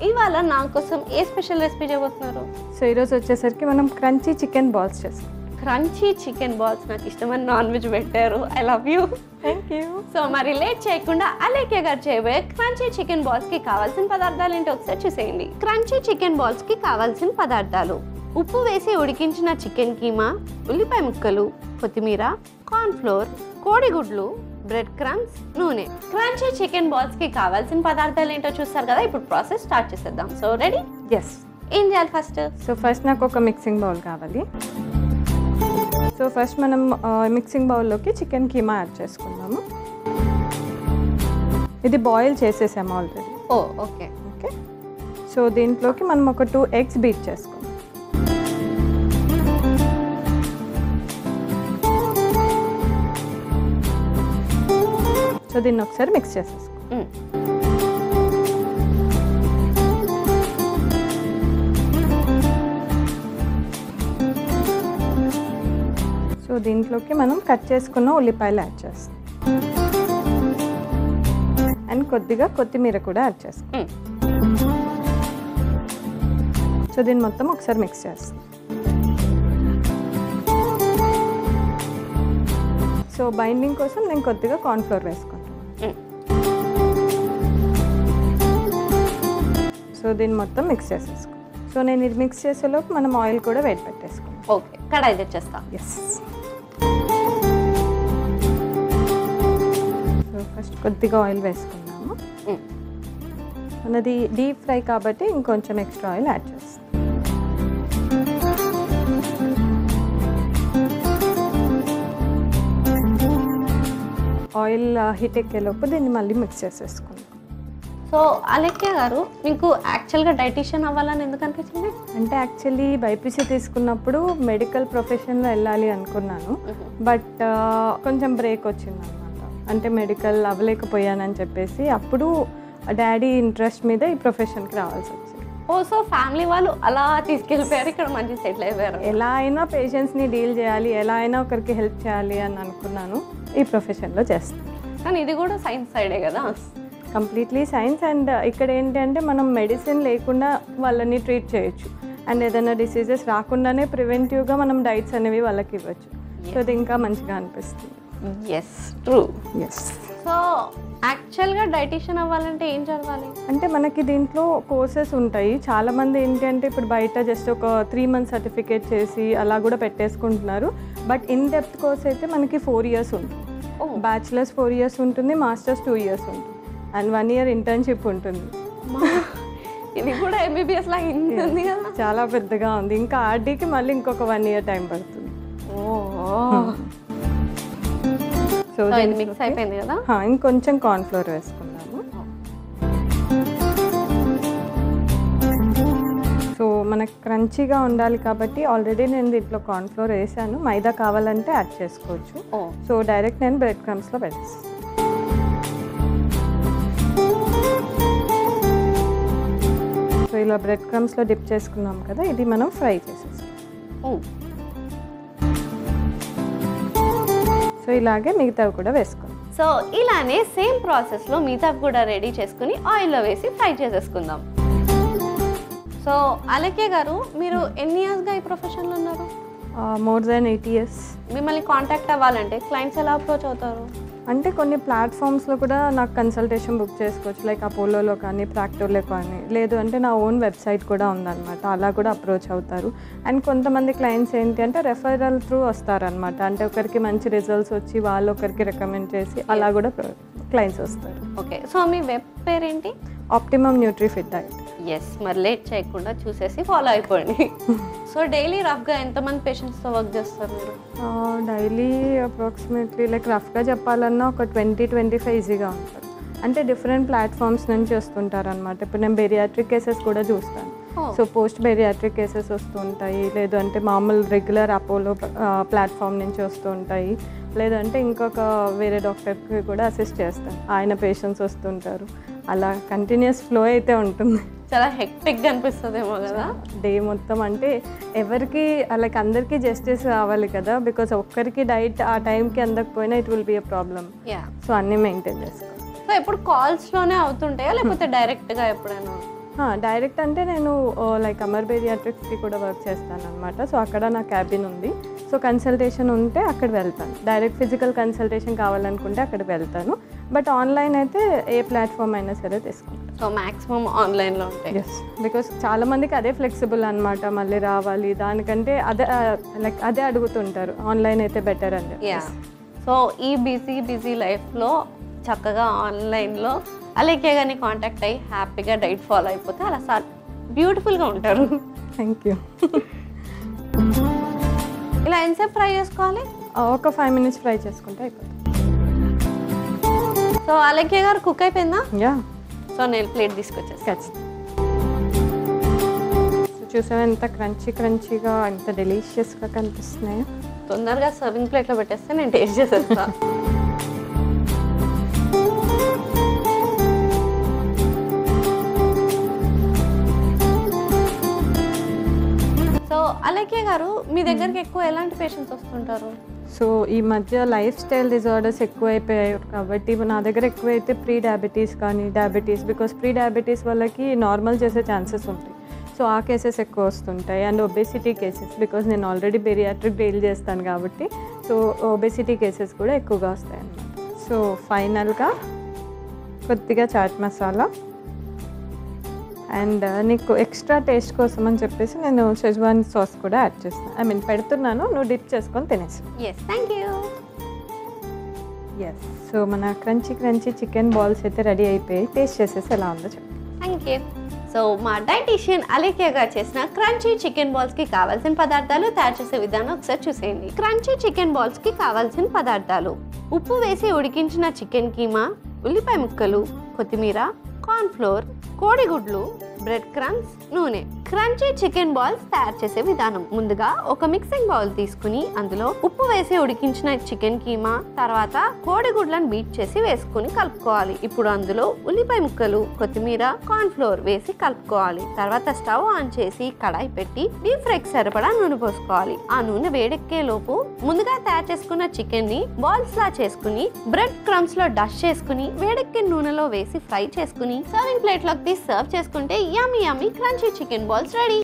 ఇవాళ నా కోసం ఏ స్పెషల్ రెసిపీ చేయబోతున్నారు సో ఈరోజు వచ్చేసరికి మనం క్రంచీ చికెన్ బాల్స్ చేస్తాం క్రంచీ చికెన్ బాల్స్ నాకు ఇష్టమైన నాన్ వెజ్ పెట్టారు I love you thank you so మరి లేట్ చేయకుండా అలేకే గారు చేయబోయే క్రంచీ చికెన్ బాల్స్ కి కావాల్సిన పదార్థాలు ఏంటో ఒకసారి చూసేయండి క్రంచీ చికెన్ బాల్స్ కి కావాల్సిన పదార్థాలు ఉప్పు వేసి ఉడికించిన చికెన్ కీమా ఉల్లిపాయ ముక్కలు కొత్తిమీర కార్న్ ఫ్లోర్ కోడిగుడ్లు బ్రెడ్ క్రమ్స్ నూనె క్రంచీ చికెన్ బాల్స్ కి కావాల్సిన పదార్థాలు ఏంటో చూస్తారు కదా ఇప్పుడు ప్రాసెస్ స్టార్ట్ చేసేద్దాం సో రెడీ ఎస్ ఏం చేయాలి ఫస్ట్ సో ఫస్ట్ నాకు ఒక మిక్సింగ్ బౌల్ కావాలి సో ఫస్ట్ మనం మిక్సింగ్ బౌల్లోకి చికెన్ కీమా యాడ్ చేసుకుందాము ఇది బాయిల్ చేసేసాము already oh okay okay so దీంట్లోకి మనం ఒక టూ ఎగ్స్ బీట్ చేసుకుందాం సో దీన్ని ఒకసారి మిక్స్ చేసేసుకో సో దీంట్లోకి మనం కట్ చేసుకున్న ఉల్లిపాయలు యాడ్ చేస్తాం అండ్ కొద్దిగా కొత్తిమీర కూడా యాడ్ చేస్తాం సో దీన్ని మొత్తం ఒకసారి మిక్స్ చేస్తాం సో బైండింగ్ కోసం నేను కొద్దిగా కార్న్ఫ్లోర్ వేసుకుంటాను సో దీన్ని మొత్తం మిక్స్ చేసేసుకో సో నేను ఇది మిక్స్ చేసేలోపు మనం ఆయిల్ కూడా వేడి పెట్టేసుకుంటాం ఓకే కడాయి తెచ్చేస్తా ఎస్ సో ఫస్ట్ కొద్దిగా ఆయిల్ వేసుకున్నాము మనది డీప్ ఫ్రై కాబట్టి ఇంకొంచెం ఎక్స్ట్రా ఆయిల్ యాడ్ చేస్తాం ఆయిల్ హీట్ ఎక్కేలోపు దీన్ని మళ్ళీ మిక్స్ చేసేసుకుందాం సో అలెక్య గారు మీకు యాక్చువల్గా డైటీషియన్ అవ్వాలని ఎందుకు అనిపించింది అంటే యాక్చువల్లీ బైపీసీ తీసుకున్నప్పుడు మెడికల్ ప్రొఫెషన్లో వెళ్ళాలి అనుకున్నాను బట్ కొంచెం బ్రేక్ వచ్చింది అనమాట అంటే మెడికల్ అవ్వలేకపోయానని చెప్పేసి అప్పుడు డాడీ ఇంట్రెస్ట్ మీద ఈ ప్రొఫెషన్కి రావాల్సి వచ్చింది ఓ సో ఫ్యామిలీ వాళ్ళు అలా తీసుకెళ్ళిపోయారు ఇక్కడ మంచి సెటిల్ అయిపోయారు ఎలా అయినా పేషెంట్స్ని డీల్ చేయాలి ఎలా అయినా ఒకరికి హెల్ప్ చేయాలి అని అనుకున్నాను ఈ ప్రొఫెషన్లో చేస్తాను కానీ ఇది కూడా సైన్స్ సైడే కదా కంప్లీట్లీ సైన్స్ అండ్ ఇక్కడ ఏంటి అంటే మనం మెడిసిన్ లేకుండా వాళ్ళని ట్రీట్ చేయొచ్చు అండ్ ఏదైనా డిసీజెస్ రాకుండానే ప్రివెంటివ్గా మనం డైట్స్ అనేవి వాళ్ళకి ఇవ్వచ్చు సో అది ఇంకా మంచిగా అనిపిస్తుంది ఎస్ ట్రూ ఎస్ సో యాక్చువల్గా డైటీషియన్ అవ్వాలంటే ఏం చదవాలి అంటే మనకి దీంట్లో కోర్సెస్ ఉంటాయి చాలా మంది ఏంటి అంటే ఇప్పుడు బయట జస్ట్ ఒక త్రీ మంత్స్ సర్టిఫికేట్ చేసి అలా కూడా పెట్టేసుకుంటున్నారు బట్ ఇన్ డెప్త్ కోర్స్ అయితే మనకి ఫోర్ ఇయర్స్ ఉంటుంది Oh. బ్యాచిలర్స్ ఫోర్ ఇయర్స్ ఉంటుంది మాస్టర్స్ టూ ఇయర్స్ ఉంటుంది అండ్ వన్ ఇయర్ ఇంటర్న్షిప్ ఉంటుంది ఇది కూడా ఎంబీబీఎస్ లాగా ఇంత ఉంది కదా చాలా పెద్దగా ఉంది ఇంకా ఆర్డీకి మళ్ళీ ఇంకొక వన్ ఇయర్ టైం పడుతుంది సో సో ఇది మిక్స్ అయిపోయింది కదా ఇంకొంచెం కార్న్ఫ్లోర్ వేసుకున్నాము సో మనకు క్రంచీగా ఉండాలి కాబట్టి ఆల్రెడీ నేను దీంట్లో కార్న్ఫ్లోర్ వేసాను మైదా కావాలంటే యాడ్ చేసుకోవచ్చు ఓ సో డైరెక్ట్ నేను బ్రెడ్ క్రమ్స్లో పెట్టేస్తాను సో ఇలా బ్రెడ్ క్రమ్స్లో డిప్ చేసుకున్నాం కదా ఇది మనం ఫ్రై చేసేస్తాం ఓ సో ఇలాగే మిగతావి కూడా వేసుకోండి సో ఇలానే సేమ్ ప్రాసెస్లో మిగతా కూడా రెడీ చేసుకుని ఆయిల్లో వేసి ఫ్రై చేసేసుకుందాం సో అలకే గారు మీరు ఎన్ని ఇయర్స్గా ఈ ప్రొఫెషన్లో ఉన్నారు మోర్ దాన్ ఎయిట్ ఇయర్స్ మిమ్మల్ని కాంటాక్ట్ అవ్వాలంటే క్లయింట్స్ ఎలా అప్రోచ్ అవుతారు అంటే కొన్ని ప్లాట్ఫామ్స్లో కూడా నాకు కన్సల్టేషన్ బుక్ చేసుకోవచ్చు లైక్ అపోలోలో కానీ ప్రాక్టోలో కానీ లేదు అంటే నా ఓన్ వెబ్సైట్ కూడా ఉందన్నమాట అలా కూడా అప్రోచ్ అవుతారు అండ్ కొంతమంది క్లయింట్స్ ఏంటి అంటే రెఫరల్ త్రూ వస్తారనమాట అంటే ఒకరికి మంచి రిజల్ట్స్ వచ్చి వాళ్ళు ఒకరికి రికమెండ్ చేసి అలా కూడా క్లయింట్స్ వస్తారు ఓకే సో మీ వెబ్ పేరేంటి optimum nutri fit diet yes మరి లేట్ చేయకుండా చూసేసి ఫాలో అయిపోండి సో డైలీ రఫ్గా ఎంతమంది పేషెంట్స్తో వర్క్ చేస్తారు మీరు డైలీ అప్రాక్సిమేట్లీ లైక్ రఫ్గా చెప్పాలన్నా ఒక ట్వంటీ ట్వంటీ ఫైవ్ ఈజీగా ఉంటారు అంటే డిఫరెంట్ ప్లాట్ఫామ్స్ నుంచి వస్తుంటారు అనమాట ఇప్పుడు నేను బెరియాట్రిక్ కేసెస్ కూడా చూస్తాను Oh. So post bariatric cases వస్తూ ఉంటాయి లేదు అంటే మామూలు రెగ్యులర్ అపోలో ప్లాట్ఫామ్ నుంచి వస్తూ ఉంటాయి లేదంటే ఇంకొక వేరే డాక్టర్కి కూడా అసిస్ట్ చేస్తాను ఆయన పేషెంట్స్ వస్తుంటారు అలా కంటిన్యూస్ ఫ్లో అయితే ఉంటుంది చాలా హెక్టిక్గా అనిపిస్తుందేమో కదా డే మొత్తం అంటే ఎవరికి లైక్ అందరికీ జస్టిస్ కావాలి కదా బికాస్ ఒక్కరికి డైట్ ఆ టైంకి అందకపోయినా it will be a problem yeah so అన్నీ మెయింటైన్ చేసుకోవాలి సో ఎప్పుడు కాల్స్లోనే అవుతుంటాయా లేకపోతే డైరెక్ట్గా ఎప్పుడైనా డైరెక్ట్ అంటే నేను లైక్ అమర్ బేరియాట్రిక్స్కి కూడా వర్క్ చేస్తాను అనమాట సో అక్కడ నా క్యాబిన్ ఉంది సో కన్సల్టేషన్ ఉంటే అక్కడ వెళ్తాను డైరెక్ట్ ఫిజికల్ కన్సల్టేషన్ కావాలనుకుంటే అక్కడికి వెళ్తాను బట్ ఆన్లైన్ అయితే ఏ ప్లాట్ఫామ్ అయినా సరే తీసుకుంటాను సో మాక్సిమం ఆన్లైన్లో ఉంటాయి ఎస్ బికాస్ చాలా మందికి అదే ఫ్లెక్సిబుల్ అనమాట మళ్ళీ రావాలి దానికంటే అదే లైక్ అదే అడుగుతుంటారు ఆన్లైన్ అయితే బెటర్ అని యా సో ఈ బిజీ బిజీ లైఫ్లో చక్కగా ఆన్లైన్లో అలాగే కానీ కాంటాక్ట్ అయ్యి హ్యాపీగా డైట్ ఫాలో అయిపోతే అలా సార్ బ్యూటిఫుల్గా ఉంటారు థ్యాంక్ యూ ఇలా ఎంతసేపు ఫ్రై చేసుకోవాలి ఒక ఫైవ్ మినిట్స్ ఫ్రై చేసుకుంటే అయిపోతుంది సో అలాగే గారు కుక్ అయిపోయిందా యా సో నేను ప్లేట్ తీసుకొచ్చేస్తాను ఖచ్చితంగా సో చూసావా ఎంత క్రంచీ క్రంచీగా ఎంత డెలిషియస్గా కనిపిస్తున్నాయో తొందరగా సర్వింగ్ ప్లేట్లో పెట్టేస్తే నేను టేస్ట్ చేసేస్తా సో అలాగే గారు మీ దగ్గరికి ఎక్కువ ఎలాంటి పేషెంట్స్ వస్తుంటారు సో ఈ మధ్య లైఫ్ స్టైల్ డిజార్డర్స్ ఎక్కువైపోయాయి కాబట్టి నా దగ్గర ఎక్కువైతే ప్రీ డయాబెటీస్ కానీ డయాబెటీస్ బికాస్ ప్రీ డయాబెటీస్ వాళ్ళకి నార్మల్ చేసే ఛాన్సెస్ ఉంటాయి సో ఆ కేసెస్ ఎక్కువ వస్తుంటాయి అండ్ ఒబేసిటీ కేసెస్ బికాస్ నేను ఆల్రెడీ బెరియాట్రిక్ డీల్ చేస్తాను కాబట్టి సో ఒబేసిటీ కేసెస్ కూడా ఎక్కువగా వస్తాయి అన్నమాట సో ఫైనల్గా కొద్దిగా చాట్ మసాలా అండ్ నీకు ఎక్స్ట్రా టేస్ట్ కోసం అని చెప్పేసి నేను షెజ్వాన్ సాస్ కూడా యాడ్ చేస్తాను ఐ మీన్ పెడుతున్నాను నువ్వు డిప్ చేసుకొని తినేసి yes thank you yes so మన క్రంచీ క్రంచీ చికెన్ బాల్స్ అయితే రెడీ అయిపోయి టేస్ట్ చేసేసి ఎలా ఉందో చెప్పు థ్యాంక్ యూ సో మా డైటీషియన్ అలేఖ్య గారు చేసిన క్రంచీ చికెన్ బాల్స్ కి కావాల్సిన పదార్థాలు తయారు చేసే విధానం ఒకసారి చూసేయండి క్రంచీ చికెన్ బాల్స్ కి కావాల్సిన పదార్థాలు ఉప్పు వేసి ఉడికించిన చికెన్ కీమా ఉల్లిపాయ ముక్కలు కొత్తిమీర కార్న్ ఫ్లోర్ కోడిగుడ్లు బ్రెడ్ క్రమ్స్ నూనె క్రంచీ చికెన్ బాల్స్ తయారు చేసే విధానం ముందుగా ఒక మిక్సింగ్ బౌల్ తీసుకుని అందులో ఉప్పు వేసి ఉడికించిన చికెన్ కీమా తర్వాత కోడిగుడ్లను బీట్ చేసి వేసుకుని కలుపుకోవాలి ఇప్పుడు అందులో ఉల్లిపాయ ముక్కలు కొత్తిమీర కార్న్ ఫ్లోర్ వేసి కలుపుకోవాలి తర్వాత స్టవ్ ఆన్ చేసి కడాయి పెట్టి డీప్ ఫ్రైకి సరిపడా నూనె పోసుకోవాలి ఆ నూనె వేడెక్కే లోపు ముందుగా తయారు చేసుకున్న చికెన్ ని బాల్స్ లా చేసుకుని బ్రెడ్ క్రమ్స్ లో డస్ట్ చేసుకుని వేడెక్కిన నూనెలో వేసి ఫ్రై చేసుకుని సర్వింగ్ ప్లేట్ లోకి తీసి సర్వ్ చేసుకుంటే yummy yummy crunchy chicken balls ready